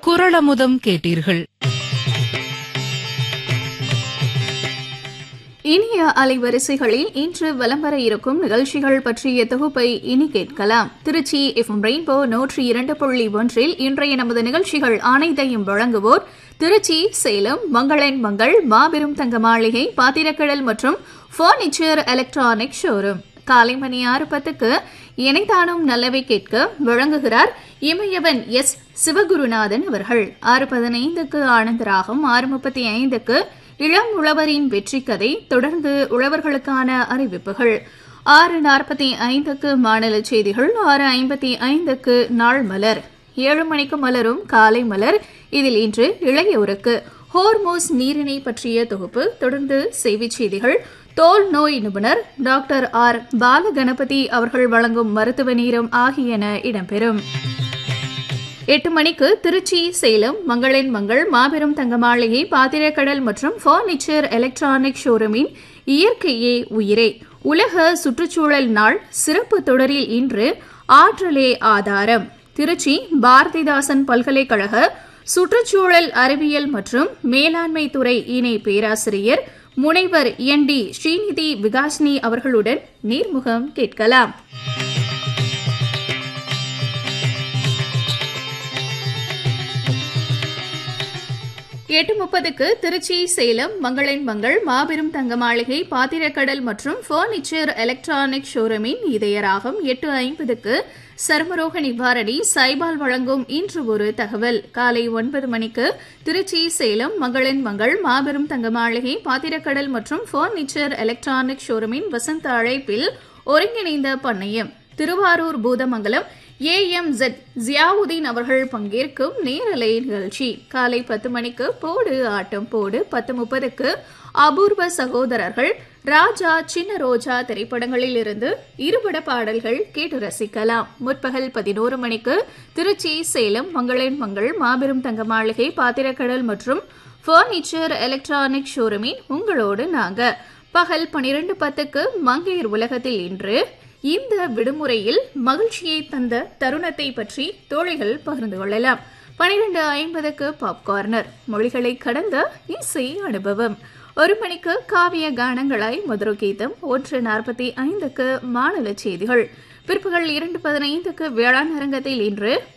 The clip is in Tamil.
குரளமுதம் கேட்டீர்கள் இனிய அலைவரிசைகளில் இன்று வலம் வர இருக்கும் நிகழ்ச்சிகள் பற்றிய தொகுப்பை இனி கேட்கலாம் திருச்சி எஃப்எம் ரெயின்போ நூற்றி இரண்டு புள்ளி ஒன்றில் இன்றைய நமது நிகழ்ச்சிகள் அனைத்தையும் வழங்குவோர் திருச்சி சேலம் மங்களன் மங்கள் மாபெரும் தங்க மாளிகை பாத்திரக்கடல் மற்றும் பர்னிச்சர் எலக்ட்ரானிக் ஷோரூம் காலை மணி ஆறு பத்துக்கு இணைத்தானும் நல்லவை கேட்க வழங்குகிறார் இமயவன் எஸ் சிவகுருநாதன் அவர்கள் ஆறு பதினைந்துக்கு ஆனந்தராகம் ஆறு முப்பத்தி ஐந்துக்கு இளம் உழவரின் வெற்றி கதை தொடர்ந்து உழவர்களுக்கான அறிவிப்புகள் ஆறு நாற்பத்தி ஐந்துக்கு மாநில செய்திகள் ஆறு ஐம்பத்தி ஐந்துக்கு நாள் மலர் ஏழு மணிக்கு மலரும் காலை மலர் இதில் இன்று இளையோருக்கு ஹோர்மோஸ் நீரிணை பற்றிய தொகுப்பு தொடர்ந்து செய்திச் செய்திகள் தோல் நோய் நிபுணர் டாக்டர் ஆர் பாலகணபதி அவர்கள் வழங்கும் மருத்துவ நீரம் ஆகியன இடம்பெறும் எட்டு மணிக்கு திருச்சி சேலம் மங்களன் மங்கள் மாபெரும் தங்க மாளிகை பாத்திரக்கடல் மற்றும் பர்னிச்சர் எலக்ட்ரானிக் ஷோரூமின் இயற்கையே உயிரே உலக சுற்றுச்சூழல் நாள் சிறப்பு தொடரில் இன்று ஆற்றலே ஆதாரம் திருச்சி பாரதிதாசன் பல்கலைக்கழக சுற்றுச்சூழல் அறிவியல் மற்றும் மேலாண்மை துறை இணை பேராசிரியர் முனைவர் என் டி ஸ்ரீநிதி விகாஸ்னி அவர்களுடன் நேர்முகம் கேட்கலாம் எட்டு முப்பதுக்கு திருச்சி சேலம் மங்களன் மங்கள் மாபெரும் தங்க மாளிகை பாத்திரக்கடல் மற்றும் பர்னிச்சர் எலக்ட்ரானிக் ஷோரூமின் இதயராகம் எட்டு ஐம்பதுக்கு சர்மரோக நிவாரணி சைபால் வழங்கும் இன்று ஒரு தகவல் காலை ஒன்பது மணிக்கு திருச்சி சேலம் மங்களன் மங்கள் மாபெரும் தங்க மாளிகை பாத்திரக்கடல் மற்றும் பர்னிச்சர் எலக்ட்ரானிக் ஷோரூமின் வசந்த அழைப்பில் ஒருங்கிணைந்த பண்ணையம் Thiruvarur Poothamangalam A M Z Ziauddin அவர்கள் பங்கேற்கும் நேரலை நிகழ்ச்சி காலை பத்து மணிக்கு போடு ஆட்டம் போடு பத்து முப்பதுக்கு அபூர்வ சகோதரர்கள் ராஜா சின்ன ரோஜா திரைப்படங்களில் இருந்து இருபட பாடல்கள் கேட்டு ரசிக்கலாம் முற்பகல் பதினோரு மணிக்கு திருச்சி சேலம் மங்களன் மங்கள் மாபெரும் தங்க மாளிகை பாத்திரக்கடல் மற்றும் பர்னிச்சர் எலக்ட்ரானிக் ஷோரூமின் உங்களோடு நாங்க பகல் பனிரெண்டு பத்துக்கு மங்கையர் உலகத்தில் இன்று இந்த விடுமுறையில் மகிழ்ச்சியை தந்த தருணத்தை பற்றி தோழிகள் பகிர்ந்து கொள்ளலாம் பனிரெண்டு ஐம்பதுக்கு பாப்கார்னர் மொழிகளை கடந்த இசை அனுபவம் ஒரு மணிக்கு காவிய கானங்களாய் மதுரை கீதம் ஒன்று நாற்பத்தி ஐந்துக்கு மாநில செய்திகள் பிற்பகல் இரண்டு பதினைந்துக்கு வேளாண் அரங்கத்தில் இன்று